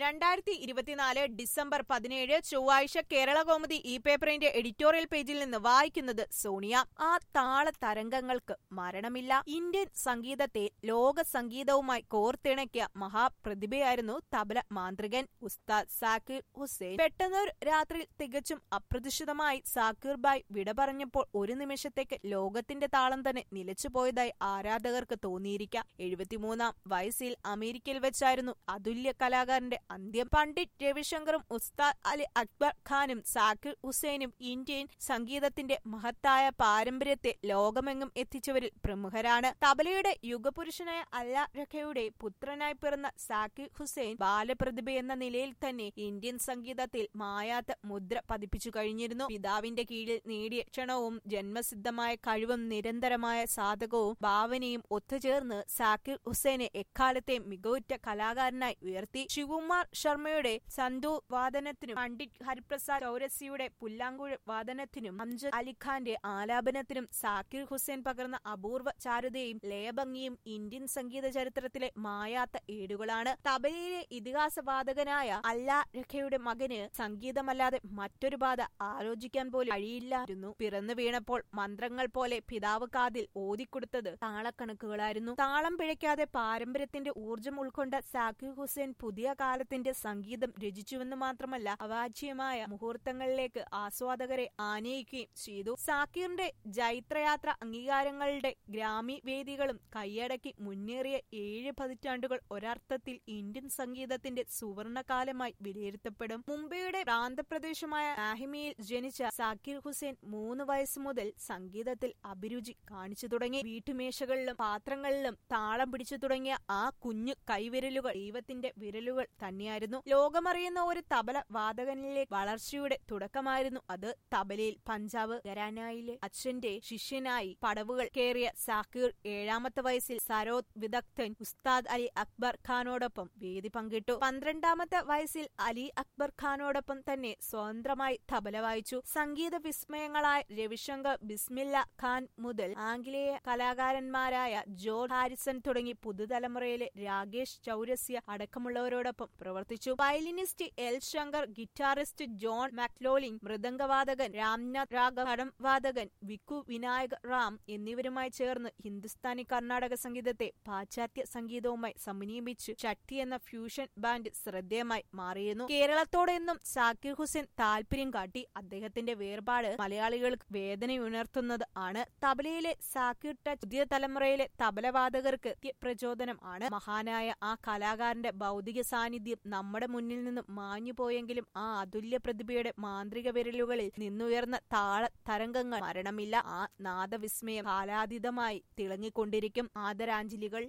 രണ്ടായിരത്തി ഇരുപത്തിനാല് ഡിസംബർ പതിനേഴ് ചൊവ്വാഴ്ച കേരള കൗമുദി ഈ പേപ്പറിന്റെ എഡിറ്റോറിയൽ പേജിൽ നിന്ന് വായിക്കുന്നത് സോണിയ ആ താള തരംഗങ്ങൾക്ക് മരണമില്ല ഇന്ത്യൻ സംഗീതത്തെ ലോക സംഗീതവുമായി കോർത്തിണക്കിയ മഹാപ്രതിഭയായിരുന്നു തബല മാന്ത്രികൻ ഉസ്താദ് സാക്കിർ ഹുസൈൻ പെട്ടെന്നൊരു രാത്രിയിൽ തികച്ചും അപ്രതീക്ഷിതമായി സാക്കിർ ബായ് വിട പറഞ്ഞപ്പോൾ ഒരു നിമിഷത്തേക്ക് ലോകത്തിന്റെ താളം തന്നെ നിലച്ചുപോയതായി ആരാധകർക്ക് തോന്നിയിരിക്കാം എഴുപത്തിമൂന്നാം വയസ്സിൽ അമേരിക്കയിൽ വെച്ചായിരുന്നു അതുല്യ കലാകാരന്റെ അന്ത്യം പണ്ഡിറ്റ് രവിശങ്കറും ഉസ്താദ് അലി അക്ബർ ഖാനും സാക്കിർ ഹുസൈനും ഇന്ത്യൻ സംഗീതത്തിന്റെ മഹത്തായ പാരമ്പര്യത്തെ ലോകമെങ്ങും എത്തിച്ചവരിൽ പ്രമുഖരാണ് തബലയുടെ യുഗപുരുഷനായ അല്ല രഖയുടെ പുത്രനായി പിറന്ന സാക്കിർ ഹുസൈൻ ബാലപ്രതിഭ എന്ന നിലയിൽ തന്നെ ഇന്ത്യൻ സംഗീതത്തിൽ മായാത്ത മുദ്ര പതിപ്പിച്ചു കഴിഞ്ഞിരുന്നു പിതാവിന്റെ കീഴിൽ നേടിയ ക്ഷണവും ജന്മസിദ്ധമായ കഴിവും നിരന്തരമായ സാധകവും ഭാവനയും ഒത്തുചേർന്ന് സാക്കിർ ഹുസൈനെ എക്കാലത്തെ മികവുറ്റ കലാകാരനായി ഉയർത്തി ശിവകുമാർ ശർമ്മയുടെ സന്തു വാദനത്തിനും പണ്ഡിറ്റ് ഹരിപ്രസാദ് ചൗരസിയുടെ പുല്ലാങ്കുഴ വാദനത്തിനും അംജദ് അലിഖാന്റെ ആലാപനത്തിനും സാക്കിർ ഹുസൈൻ പകർന്ന അപൂർവ ചാരുതയും ലയഭംഗിയും ഇന്ത്യൻ സംഗീത ചരിത്രത്തിലെ മായാത്ത ഏടുകളാണ് തബലയിലെ ഇതിഹാസവാദകനായ അല്ലാ രഖയുടെ മകന് സംഗീതമല്ലാതെ മറ്റൊരു ബാധ ആലോചിക്കാൻ പോലും കഴിയില്ലായിരുന്നു പിറന്നു വീണപ്പോൾ മന്ത്രങ്ങൾ പോലെ പിതാവ് കാതിൽ ഓതിക്കൊടുത്തത് താളക്കണക്കുകളായിരുന്നു താളം പിഴയ്ക്കാതെ പാരമ്പര്യത്തിന്റെ ഊർജം ഉൾക്കൊണ്ട സാക്കിർ ഹുസൈൻ പുതിയ കാലത്തിന്റെ സംഗീതം രചിച്ചുവെന്ന് മാത്രമല്ല അവാച്യമായ മുഹൂർത്തങ്ങളിലേക്ക് ആസ്വാദകരെ ആനയിക്കുകയും ചെയ്തു സാക്കിറിന്റെ ജൈത്രയാത്ര അംഗീകാരങ്ങളുടെ ഗ്രാമി വേദികളും കൈയടക്കി മുന്നേറിയ ഏഴ് പതിറ്റാണ്ടുകൾ ഒരർത്ഥത്തിൽ ഇന്ത്യൻ സംഗീതത്തിന്റെ സുവർണകാലമായി വിലയിരുത്തപ്പെടും മുംബൈയുടെ പ്രാന്തപ്രദേശമായ ആഹിമയിൽ ജനിച്ച സാക്കിർ ഹുസൈൻ മൂന്ന് വയസ്സ് മുതൽ സംഗീതത്തിൽ അഭിരുചി കാണിച്ചു തുടങ്ങി വീട്ടുമേശകളിലും പാത്രങ്ങളിലും താളം പിടിച്ചു തുടങ്ങിയ ആ കുഞ്ഞു കൈവിരലുകൾ ദൈവത്തിന്റെ വിരലുകൾ തന്നെയായിരുന്നു ലോകമറിയുന്ന ഒരു തബല വാദകനിലെ വളർച്ചയുടെ തുടക്കമായിരുന്നു അത് തബലയിൽ പഞ്ചാബ് ഖരാനായിലെ അച്ഛന്റെ ശിഷ്യനായി പടവുകൾ കയറിയ സാക്കിർ ഏഴാമത്തെ വയസ്സിൽ സരോദ് വിദഗ്ധൻ ഉസ്താദ് അലി അക്ബർ ഖാനോടൊപ്പം വേദി പങ്കിട്ടു പന്ത്രണ്ടാമത്തെ വയസ്സിൽ അലി അക്ബർ ഖാനോടൊപ്പം തന്നെ സ്വതന്ത്രമായി തബല വായിച്ചു സംഗീത വിസ്മയങ്ങളായ രവിശങ്കർ ബിസ്മില്ല ഖാൻ മുതൽ ആംഗലേയ കലാകാരന്മാരായ ജോർജ് ഹാരിസൺ തുടങ്ങി പുതുതലമുറയിലെ രാകേഷ് ചൗരസ്യ അടക്കമുള്ളവരോടൊപ്പം പ്രവർത്തിച്ചു violinist L Shankar guitarist John McLaughlin മൃദംഗവാദകൻ രാംനാഥ് രാഘവ് കടം വാദകൻ വിക്കു വിനായക് റാം എന്നിവരുമായി ചേർന്ന് ഹിന്ദുസ്ഥാനി കർണാടക സംഗീതത്തെ പാശ്ചാത്യ സംഗീതവുമായി സമന്വയിപ്പിച്ചു ചട്ടി എന്ന ഫ്യൂഷൻ ബാൻഡ് ശ്രദ്ധേയമായി മാറിയിരുന്നു കേരളത്തോടെന്നും സാക്കിർ ഹുസൈൻ താല്പര്യം കാട്ടി അദ്ദേഹത്തിന്റെ വേർപാട് മലയാളികൾക്ക് വേദനയുണർത്തുന്നത് ആണ് തബലയിലെ സാക്കിർ ടച്ച് പുതിയ തലമുറയിലെ തബലവാദകർക്ക് പ്രചോദനം ആണ് മഹാനായ ആ കലാകാരന്റെ ഭൗതിക സാന്നിധ്യം നമ്മുടെ മുന്നിൽ നിന്നും മാഞ്ഞുപോയെങ്കിലും ആ അതുല്യ പ്രതിഭയുടെ മാന്ത്രിക വിരലുകളിൽ നിന്നുയർന്ന താള തരംഗങ്ങൾ മരണമില്ല ആ നാദവിസ്മയം കാലാതീതമായി തിളങ്ങിക്കൊണ്ടിരിക്കും ആദരാഞ്ജലികൾ